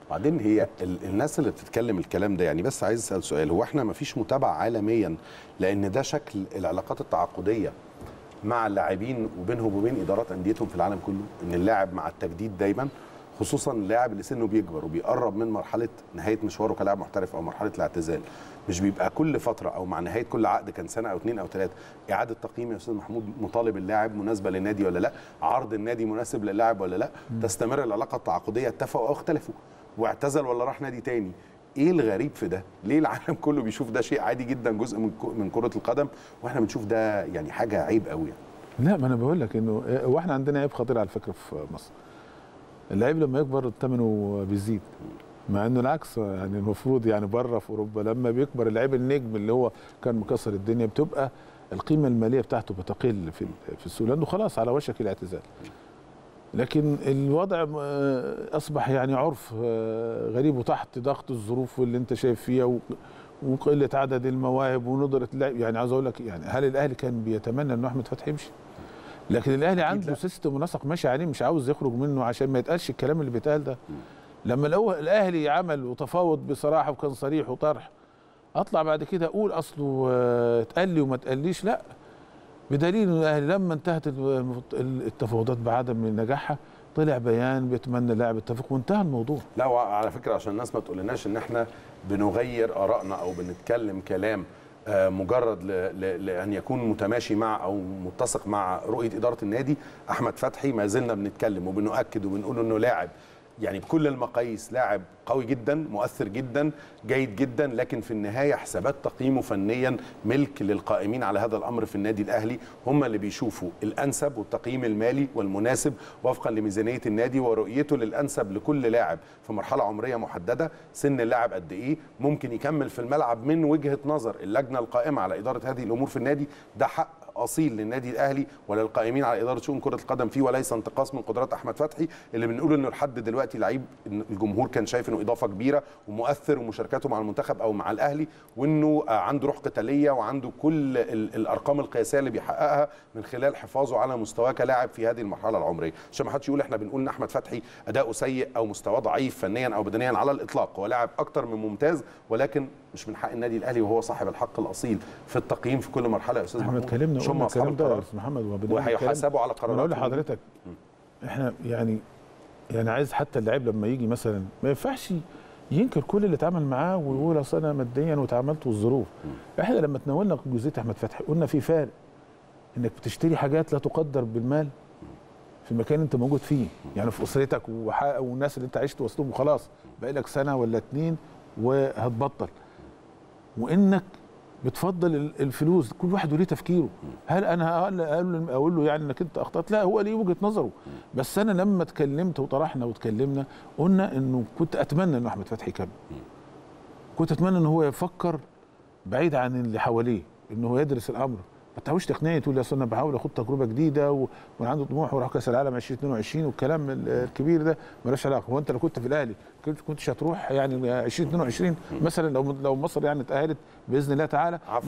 بعدين هي ال- الناس اللي بتتكلم الكلام ده يعني بس عايز اسال سؤال هو احنا ما فيش متابعه عالميا لان ده شكل العلاقات التعاقديه مع اللاعبين وبينهم وبين ادارات انديتهم في العالم كله ان اللاعب مع التجديد دايما خصوصا اللاعب اللي سنه بيكبر وبيقرب من مرحله نهايه مشواره كلاعب محترف او مرحله الاعتزال مش بيبقى كل فتره او مع نهايه كل عقد كان سنه او اثنين او ثلاثه اعاده تقييم يا استاذ محمود مطالب اللاعب مناسبه للنادي ولا لا عرض النادي مناسب للاعب ولا لا تستمر العلاقه التعاقديه اتفقوا او اختلفوا واعتزل ولا راح نادي تاني ايه الغريب في ده ليه العالم كله بيشوف ده شيء عادي جدا جزء من ك- من كره القدم واحنا بنشوف ده يعني حاجه عيب قوي يعني. لا ما انا بقول لك انه هو احنا عندنا عيب خطير على فكره في مصر اللعيب لما يكبر ثمنه بيزيد مع انه العكس يعني المفروض يعني بره في اوروبا لما بيكبر اللعيب النجم اللي هو كان مكسر الدنيا بتبقى القيمه الماليه بتاعته بتقل في في السوق لانه خلاص على وشك الاعتزال لكن الوضع آه، اصبح يعني عرف آه، غريب وتحت ضغط الظروف اللي انت شايف فيها و- وقله عدد المواهب وندره اللعب يعني عاوز اقول لك يعني هل الاهلي كان بيتمنى انه احمد فتحي يمشي؟ لكن الاهلي عنده سيستم ونسق ماشي عليه مش عاوز يخرج منه عشان ما يتقالش الكلام اللي بيتقال ده لما الأول الاهلي عمل وتفاوض بصراحه وكان صريح وطرح اطلع بعد كده اقول اصله آه، اتقال لي وما اتقاليش لا بدليل ان الاهلي لما انتهت ال- التفاوضات بعدم نجاحها طلع بيان بيتمنى اللاعب التوفيق وانتهى الموضوع لا وعلى فكره عشان الناس ما تقولناش ان احنا بنغير ارائنا او بنتكلم كلام آه، مجرد ل- ل- لان يكون متماشي مع او متسق مع رؤيه اداره النادي احمد فتحي ما زلنا بنتكلم وبنؤكد وبنقول انه لاعب يعني بكل المقاييس لاعب قوي جدا مؤثر جدا جيد جدا لكن في النهايه حسابات تقييمه فنيا ملك للقائمين على هذا الامر في النادي الاهلي هم اللي بيشوفوا الانسب والتقييم المالي والمناسب وفقا لميزانيه النادي ورؤيته للانسب لكل لاعب في مرحله عمريه محدده سن اللاعب قد ايه ممكن يكمل في الملعب من وجهه نظر اللجنه القائمه على اداره هذه الامور في النادي ده حق اصيل للنادي الاهلي وللقائمين على اداره شؤون كره القدم فيه وليس انتقاص من قدرات احمد فتحي اللي بنقول انه لحد دلوقتي لعيب إن الجمهور كان شايف انه اضافه كبيره ومؤثر ومشاركاته مع المنتخب او مع الاهلي وانه آه، عنده روح قتاليه وعنده كل ال- الارقام القياسيه اللي بيحققها من خلال حفاظه على مستواه كلاعب في هذه المرحله العمريه عشان ما حدش يقول احنا بنقول ان احمد فتحي اداؤه سيء او مستواه ضعيف فنيا او بدنيا على الاطلاق هو لاعب اكتر من ممتاز ولكن مش من حق النادي الاهلي وهو صاحب الحق الاصيل في التقييم في كل مرحله يا استاذ احنا محمود اتكلمنا مش هم قلنا اصحاب الكلام ده يا القرار استاذ محمد وبدأنا الكلام- وهيحاسبوا على ما أنا اقول قراراتهم لحضرتك احنا يعني يعني عايز حتى اللاعب لما يجي مثلا ما ينفعش ينكر كل اللي اتعمل معاه ويقول اصل انا ماديا واتعاملت والظروف احنا لما تناولنا جزئيه احمد فتحي قلنا في فارق انك بتشتري حاجات لا تقدر بالمال في المكان اللي انت موجود فيه يعني في اسرتك وح- والناس اللي انت عشت وسطهم وخلاص بقى لك سنه ولا اتنين وهتبطل وانك بتفضل ال- الفلوس كل واحد وليه تفكيره هل انا اقول اقول اقول له يعني انك انت اخطات لا هو ليه وجهه نظره بس انا لما اتكلمت وطرحنا واتكلمنا قلنا انه كنت اتمنى انه احمد فتحي يكمل كنت اتمنى ان هو يفكر بعيد عن اللي حواليه ان هو يدرس الامر ما تحاولش تقنعني تقول لي اصل انا بحاول اخد تجربه جديده و... وانا عندي طموح واروح كاس العالم 2022 والكلام ال- الكبير ده ملوش علاقه هو انت لو كنت في الاهلي كنت كنتش هتروح يعني 2022 مثلا لو لو مصر يعني اتاهلت باذن الله تعالى عفوا